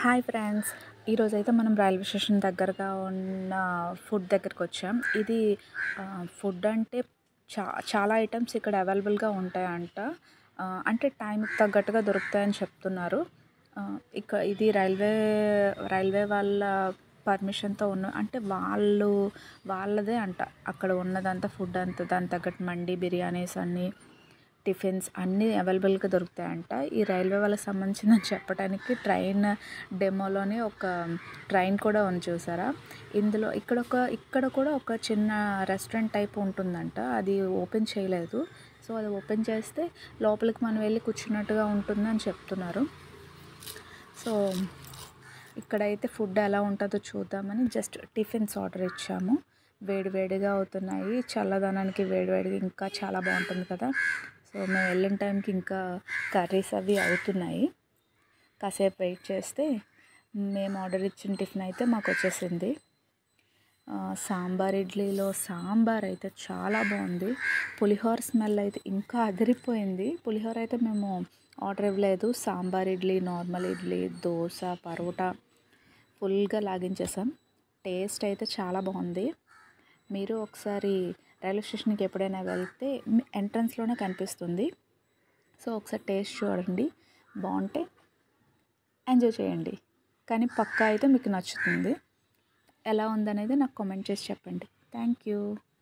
hi friends ఈరోజైతే మనం railway station దగ్గరగా ఉన్న ఫుడ్ దగ్గరికి వచ్చాం ఇది ఫుడ్ అంటే చా చాలా ఐటమ్స్ ఇక్కడ అవైలబుల్గా ఉంటాయంట ఆ, అంటే టైంకి తగ్గట్టుగా దొరుకుతాయని చెప్తున్నారు ఆ, ఇక ఇది రైల్వే రైల్వే వాళ్ళ పర్మిషన్తో ఉన్న అంటే వాళ్ళు వాళ్ళదే అంట అక్కడ ఉన్నదంతా ఫుడ్ అంతా దానికి తగ్గట్టు మండి బిర్యానీస్ అన్నీ టిఫిన్స్ అన్నీ అవైలబుల్గా దొరుకుతాయంట ఈ రైల్వే వాళ్ళకి సంబంధించిందని చెప్పడానికి ట్రైన్ డెమోలోనే ఒక ట్రైన్ కూడా ఉంది చూసారా ఇందులో ఇక్కడ ఒక ఇక్కడ కూడా ఒక చిన్న రెస్టారెంట్ టైప్ ఉంటుందంట అది ఓపెన్ చేయలేదు సో అది ఓపెన్ చేస్తే లోపలికి మనం వెళ్ళి కూర్చున్నట్టుగా ఉంటుందని చెప్తున్నారు సో ఇక్కడైతే ఫుడ్ ఎలా ఉంటుందో చూద్దామని జస్ట్ టిఫిన్స్ ఆర్డర్ ఇచ్చాము వేడివేడిగా అవుతున్నాయి చల్లదనానికి వేడివేడిగా ఇంకా చాలా బాగుంటుంది కదా సో మేము వెళ్ళిన టైంకి ఇంకా కర్రీస్ అవి అవుతున్నాయి కాసేపు వెయిట్ చేస్తే మేము ఆర్డర్ ఇచ్చిన టిఫిన్ అయితే మాకు వచ్చేసింది ఆ, సాంబార్ ఇడ్లీలో సాంబార్ అయితే చాలా బాగుంది పులిహోర స్మెల్ అయితే ఇంకా అదిరిపోయింది పులిహోర అయితే మేము ఆర్డర్ ఇవ్వలేదు సాంబార్ ఇడ్లీ నార్మల్ ఇడ్లీ దోశ పరోటా ఫుల్గా లాగించేసాం టేస్ట్ అయితే చాలా బాగుంది మీరు ఒకసారి రైల్వే స్టేషన్కి ఎప్పుడైనా వెళ్తే మీ ఎంట్రన్స్లోనే కనిపిస్తుంది సో ఒకసారి టేస్ట్ చూడండి బాగుంటే ఎంజాయ్ చేయండి కానీ పక్కా అయితే మీకు నచ్చుతుంది ఎలా ఉందనేది నాకు కామెంట్ చేసి చెప్పండి థ్యాంక్ యూ